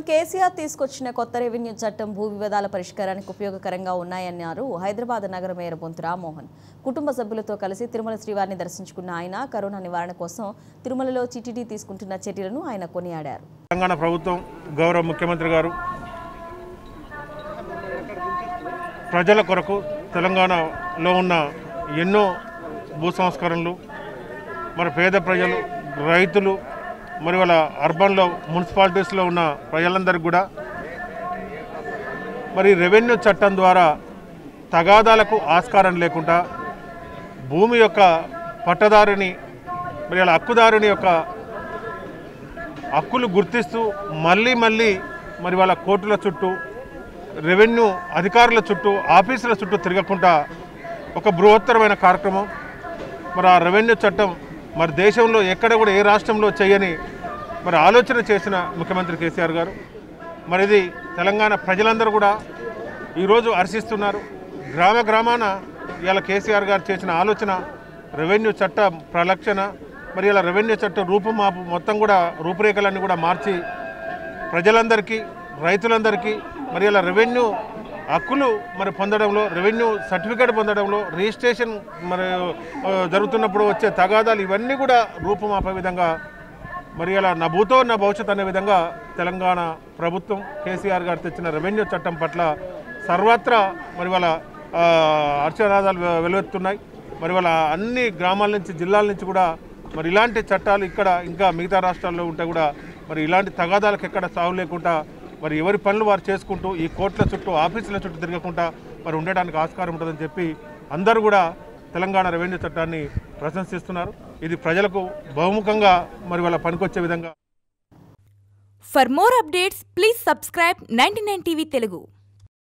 కేసీఆర్ తీసుకొచ్చిన కొత్త రెవెన్యూ చట్టం భూ వివాదాల పరిష్కారానికి ఉపయోగకరంగా ఉన్నాయన్నారు హైదరాబాద్ నగర మేయర్ బొంతు రామ్మోహన్ కుటుంబ సభ్యులతో కలిసి తిరుమల శ్రీవారిని దర్శించుకున్న ఆయన కరోనా నివారణ కోసం తిరుమలలో టీటీడీ తీసుకుంటున్న చర్యలను ఆయన కొనియాడారు తెలంగాణ ప్రభుత్వం గౌరవ ముఖ్యమంత్రి గారు ప్రజల కొరకు తెలంగాణలో ఉన్న ఎన్నో భూ సంస్కరణలు మరి పేద ప్రజలు రైతులు మరి వాళ్ళ అర్బన్లో మున్సిపాలిటీస్లో ఉన్న ప్రజలందరికీ కూడా మరి రెవెన్యూ చట్టం ద్వారా తగాదాలకు ఆస్కారం లేకుండా భూమి యొక్క పట్టదారుని మరి వాళ్ళ హక్కుదారుని యొక్క హక్కులు గుర్తిస్తూ మళ్ళీ మళ్ళీ మరి వాళ్ళ కోర్టుల చుట్టూ రెవెన్యూ అధికారుల చుట్టూ ఆఫీసుల చుట్టూ తిరగకుండా ఒక బృహత్తరమైన కార్యక్రమం మరి ఆ రెవెన్యూ చట్టం మరి దేశంలో ఎక్కడ కూడా ఏ రాష్ట్రంలో చేయని మరి ఆలోచన చేసిన ముఖ్యమంత్రి కేసీఆర్ గారు మరి ఇది తెలంగాణ ప్రజలందరూ కూడా ఈరోజు హర్షిస్తున్నారు గ్రామ గ్రామాన ఇవాళ కేసీఆర్ గారు చేసిన ఆలోచన రెవెన్యూ చట్ట ప్రలక్షణ మరి ఇలా రెవెన్యూ చట్టం రూపుమాపు మొత్తం కూడా రూపురేఖలన్నీ కూడా మార్చి ప్రజలందరికీ రైతులందరికీ మరి ఇలా రెవెన్యూ హక్కులు మరి పొందడంలో రెవెన్యూ సర్టిఫికేట్ పొందడంలో రిజిస్ట్రేషన్ మరి ఆ, జరుగుతున్నప్పుడు వచ్చే తగాదాలు ఇవన్నీ కూడా రూపుమాపే విధంగా మరి ఇలా నా భూతో నా భవిష్యత్ అనే విధంగా తెలంగాణ ప్రభుత్వం కేసీఆర్ గారు తెచ్చిన రెవెన్యూ చట్టం పట్ల సర్వత్రా మరి వాళ్ళ ఆ, హర్షనాదాలు వె- వెలువెత్తున్నాయి మరి వాళ్ళ అన్ని గ్రామాల నుంచి జిల్లాల నుంచి కూడా మరి ఇలాంటి చట్టాలు ఇక్కడ ఇంకా మిగతా రాష్ట్రాల్లో ఉంటే కూడా మరి ఇలాంటి తగాదాలకు ఎక్కడ సాగు లేకుండా మరి ఎవరి పనులు వారు చేసుకుంటూ ఈ కోర్టుల చుట్టూ ఆఫీసుల చుట్టూ తిరగకుండా మరి ఉండడానికి ఆస్కారం ఉంటుందని చెప్పి అందరూ కూడా తెలంగాణ రెవెన్యూ చట్టాన్ని ప్రశంసిస్తున్నారు ఇది ప్రజలకు బహుముఖంగా మరి వాళ్ళ పనికొచ్చే విధంగా For more updates, please subscribe 99 TV Telugu.